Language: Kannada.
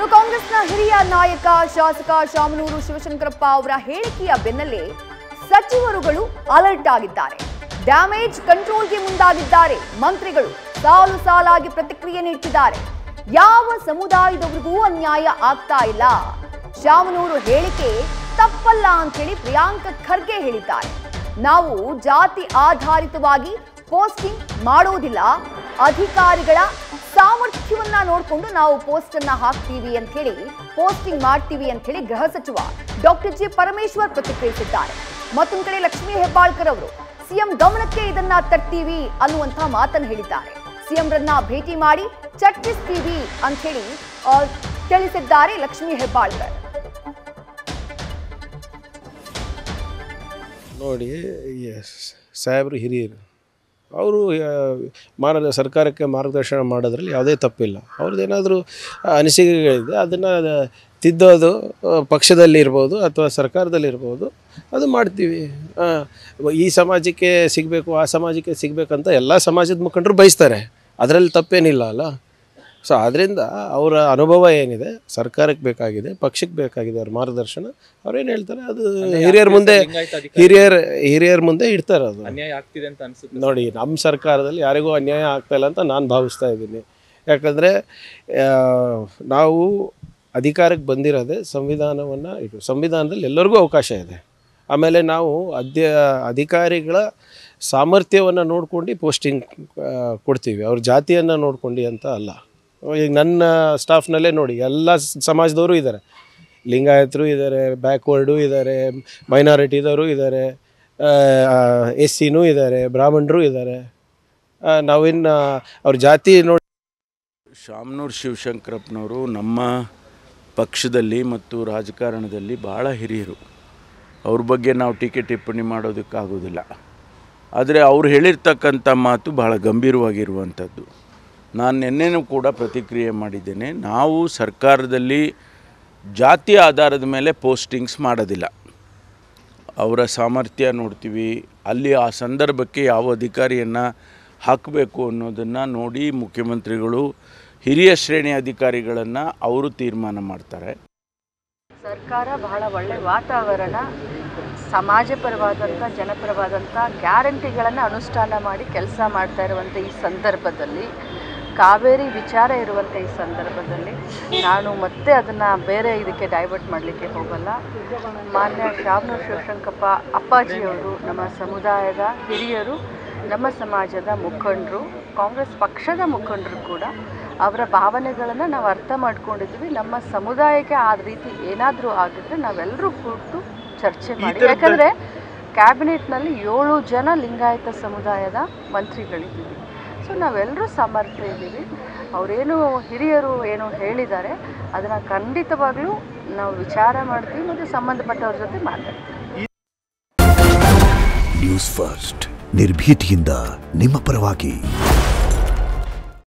ಇನ್ನು ಕಾಂಗ್ರೆಸ್ನ ಹಿರಿಯ ನಾಯಕ ಶಾಸಕ ಶಾಮನೂರು ಶಿವಶಂಕರಪ್ಪ ಅವರ ಹೇಳಿಕೆಯ ಬೆನ್ನಲ್ಲೇ ಸಚಿವರುಗಳು ಅಲರ್ಟ್ ಆಗಿದ್ದಾರೆ ಡ್ಯಾಮೇಜ್ ಕಂಟ್ರೋಲ್ಗೆ ಮುಂದಾಗಿದ್ದಾರೆ ಮಂತ್ರಿಗಳು ಸಾಲು ಸಾಲಾಗಿ ಪ್ರತಿಕ್ರಿಯೆ ನೀಡ್ತಿದ್ದಾರೆ ಯಾವ ಸಮುದಾಯದವರಿಗೂ ಅನ್ಯಾಯ ಆಗ್ತಾ ಇಲ್ಲ ಶಾಮನೂರು ಹೇಳಿಕೆ ತಪ್ಪಲ್ಲ ಅಂತೇಳಿ ಪ್ರಿಯಾಂಕ ಖರ್ಗೆ ಹೇಳಿದ್ದಾರೆ ನಾವು ಜಾತಿ ಆಧಾರಿತವಾಗಿ ಪೋಸ್ಟಿಂಗ್ ಮಾಡೋದಿಲ್ಲ ಅಧಿಕಾರಿಗಳ ಸಾಮರ್ಥ್ಯವನ್ನ ನೋಡಿಕೊಂಡು ನಾವು ಪೋಸ್ಟ್ ಅನ್ನ ಹಾಕ್ತೀವಿ ಅಂತ ಹೇಳಿ ಪೋಸ್ಟಿಂಗ್ ಮಾಡ್ತೀವಿ ಅಂತ ಹೇಳಿ ಗೃಹ ಸಚಿವ ಡಾಕ್ಟರ್ ಜಿ ಪರಮೇಶ್ವರ್ ಪ್ರತಿಕ್ರಿಯಿಸಿದ್ದಾರೆ ಮತ್ತೊಂದು ಕಡೆ ಲಕ್ಷ್ಮೀ ಹೆಬ್ಬಾಳ್ಕರ್ ಅವರು ಸಿಎಂ ಗಮನಕ್ಕೆ ಇದನ್ನ ತರ್ತೀವಿ ಅನ್ನುವಂಥ ಮಾತನ್ನು ಹೇಳಿದ್ದಾರೆ ಸಿಎಂ ರನ್ನ ಭೇಟಿ ಮಾಡಿ ಚರ್ಚಿಸ್ತೀವಿ ಅಂತ ಹೇಳಿ ಆ, ತಿಳಿಸಿದ್ದಾರೆ ಲಕ್ಷ್ಮೀ ಹೆಬ್ಬಾಳ್ಕರ್ ನೋಡಿ ಎಸ್ ಸಾಹೇಬರು ಹಿರಿಯರು ಅವರು ಮಾರ್ಗ ಸರ್ಕಾರಕ್ಕೆ ಮಾರ್ಗದರ್ಶನ ಮಾಡೋದ್ರಲ್ಲಿ ಯಾವುದೇ ತಪ್ಪಿಲ್ಲ ಅವ್ರದ್ದೇನಾದರೂ ಅನಿಸಿಕೆಗಳಿದೆ ಅದನ್ನು ತಿದ್ದೋದು ಆ, ಪಕ್ಷದಲ್ಲಿರ್ಬೋದು ಅಥವಾ ಸರ್ಕಾರದಲ್ಲಿರ್ಬೋದು ಅದು ಮಾಡ್ತೀವಿ ಆ, ಈ ಸಮಾಜಕ್ಕೆ ಸಿಗಬೇಕು ಆ ಸಮಾಜಕ್ಕೆ ಸಿಗಬೇಕಂತ ಎಲ್ಲ ಸಮಾಜದ ಮುಖಂಡರು ಬಯಸ್ತಾರೆ ಅದರಲ್ಲಿ ತಪ್ಪೇನಿಲ್ಲ ಅಲ್ಲ ಸೊ ಅದರಿಂದ ಅವರ ಅನುಭವ ಏನಿದೆ ಸರ್ಕಾರಕ್ಕೆ ಬೇಕಾಗಿದೆ ಪಕ್ಷಕ್ಕೆ ಬೇಕಾಗಿದೆ ಅವ್ರ ಮಾರ್ಗದರ್ಶನ ಅವ್ರೇನು ಹೇಳ್ತಾರೆ ಅದು ಹಿರಿಯರ ಮುಂದೆ ಹಿರಿಯರ್ ಹಿರಿಯರ ಮುಂದೆ ಇಡ್ತಾರೆ ಅದು ಅನ್ಯಾಯ ಆಗ್ತಿದೆ ಅಂತ ಅನ್ಸುತ್ತೆ ನೋಡಿ ನಮ್ಮ ಸರ್ಕಾರದಲ್ಲಿ ಯಾರಿಗೂ ಅನ್ಯಾಯ ಆಗ್ತಾ ಇಲ್ಲ ಅಂತ ನಾನು ಭಾವಿಸ್ತಾ ಇದ್ದೀನಿ ಯಾಕಂದರೆ ನಾವು ಅಧಿಕಾರಕ್ಕೆ ಬಂದಿರೋದೇ ಸಂವಿಧಾನವನ್ನು ಇಟ್ಟು ಸಂವಿಧಾನದಲ್ಲಿ ಎಲ್ಲರಿಗೂ ಅವಕಾಶ ಇದೆ ಆಮೇಲೆ ನಾವು ಅಧ್ಯ ಅಧಿಕಾರಿಗಳ ಸಾಮರ್ಥ್ಯವನ್ನು ನೋಡ್ಕೊಂಡು ಪೋಸ್ಟಿಂಗ್ ಕೊಡ್ತೀವಿ ಅವ್ರ ಜಾತಿಯನ್ನು ನೋಡ್ಕೊಂಡು ಅಂತ ಅಲ್ಲ ಈಗ ನನ್ನ ಸ್ಟಾಫ್ನಲ್ಲೇ ನೋಡಿ ಎಲ್ಲ ಸ- ಸಮಾಜದವರು ಇದ್ದಾರೆ ಲಿಂಗಾಯತರು ಇದ್ದಾರೆ ಬ್ಯಾಕ್ವರ್ಡು ಇದ್ದಾರೆ ಮೈನಾರಿಟಿದವರು ಇದ್ದಾರೆ ಎಸ್ ಸಿನೂ ಇದ್ದಾರೆ ಬ್ರಾಹ್ಮಣರು ಇದ್ದಾರೆ ನಾವಿನ್ನು ಅವ್ರ ಜಾತಿ ನೋಡಿ ಶಾಮನೂರು ಶಿವಶಂಕರಪ್ಪನವರು ನಮ್ಮ ಪಕ್ಷದಲ್ಲಿ ಮತ್ತು ರಾಜಕಾರಣದಲ್ಲಿ ಭಾಳ ಹಿರಿಯರು ಅವ್ರ ಬಗ್ಗೆ ನಾವು ಟೀಕೆ ಟಿಪ್ಪಣಿ ಮಾಡೋದಕ್ಕಾಗೋದಿಲ್ಲ ಆದರೆ ಅವ್ರು ಹೇಳಿರ್ತಕ್ಕಂಥ ಮಾತು ಬಹಳ ಗಂಭೀರವಾಗಿರುವಂಥದ್ದು ನಾನು ನಿನ್ನೆನೂ ಕೂಡ ಪ್ರತಿಕ್ರಿಯೆ ಮಾಡಿದ್ದೇನೆ ನಾವು ಸರ್ಕಾರದಲ್ಲಿ ಜಾತಿ ಆಧಾರದ ಮೇಲೆ ಪೋಸ್ಟಿಂಗ್ಸ್ ಮಾಡೋದಿಲ್ಲ ಅವರ ಸಾಮರ್ಥ್ಯ ನೋಡ್ತೀವಿ ಅಲ್ಲಿ ಆ ಸಂದರ್ಭಕ್ಕೆ ಯಾವ ಅಧಿಕಾರಿಯನ್ನು ಹಾಕಬೇಕು ಅನ್ನೋದನ್ನು ನೋಡಿ ಮುಖ್ಯಮಂತ್ರಿಗಳು ಹಿರಿಯ ಶ್ರೇಣಿ ಅಧಿಕಾರಿಗಳನ್ನು ಅವರು ತೀರ್ಮಾನ ಮಾಡ್ತಾರೆ ಸರ್ಕಾರ ಬಹಳ ಒಳ್ಳೆ ವಾತಾವರಣ ಸಮಾಜಪರವಾದಂಥ ಜನಪರವಾದಂಥ ಗ್ಯಾರಂಟಿಗಳನ್ನು ಅನುಷ್ಠಾನ ಮಾಡಿ ಕೆಲಸ ಮಾಡ್ತಾ ಇರುವಂಥ ಈ ಸಂದರ್ಭದಲ್ಲಿ ಕಾವೇರಿ ವಿಚಾರ ಇರುವಂಥ ಈ ಸಂದರ್ಭದಲ್ಲಿ ನಾನು ಮತ್ತೆ ಅದನ್ನು ಬೇರೆ ಇದಕ್ಕೆ ಡೈವರ್ಟ್ ಮಾಡಲಿಕ್ಕೆ ಹೋಗಲ್ಲ ಮಾನ್ಯ ಶಾಮನೂರು ಶಿವಶಂಕಪ್ಪ ಅಪ್ಪಾಜಿಯವರು ನಮ್ಮ ಸಮುದಾಯದ ಹಿರಿಯರು ನಮ್ಮ ಸಮಾಜದ ಮುಖಂಡರು ಕಾಂಗ್ರೆಸ್ ಪಕ್ಷದ ಮುಖಂಡರು ಕೂಡ ಅವರ ಭಾವನೆಗಳನ್ನು ನಾವು ಅರ್ಥ ಮಾಡ್ಕೊಂಡಿದ್ವಿ ನಮ್ಮ ಸಮುದಾಯಕ್ಕೆ ಆ ರೀತಿ ಏನಾದರೂ ಆಗಿದ್ರೆ ನಾವೆಲ್ಲರೂ ಕೂತು ಚರ್ಚೆ ಮಾಡಿ ಯಾಕಂದರೆ ಕ್ಯಾಬಿನೆಟ್ನಲ್ಲಿ ಏಳು ಜನ ಲಿಂಗಾಯತ ಸಮುದಾಯದ ಮಂತ್ರಿಗಳಿದ್ದೀವಿ ಸೊ ನಾವೆಲ್ಲರೂ ಸಮರ್ಥ ಇದ್ದೀವಿ ಅವರೇನು ಹಿರಿಯರು ಏನು ಹೇಳಿದ್ದಾರೆ ಅದನ್ನು ಖಂಡಿತವಾಗ್ಲೂ ನಾವು ವಿಚಾರ ಮಾಡ್ತೀವಿ ಮತ್ತು ಸಂಬಂಧಪಟ್ಟವ್ರ ಜೊತೆ ಮಾತಾಡ್ತೀವಿ ನ್ಯೂಸ್ ಫಸ್ಟ್ ನಿರ್ಭೀತಿಯಿಂದ ನಿಮ್ಮ ಪರವಾಗಿ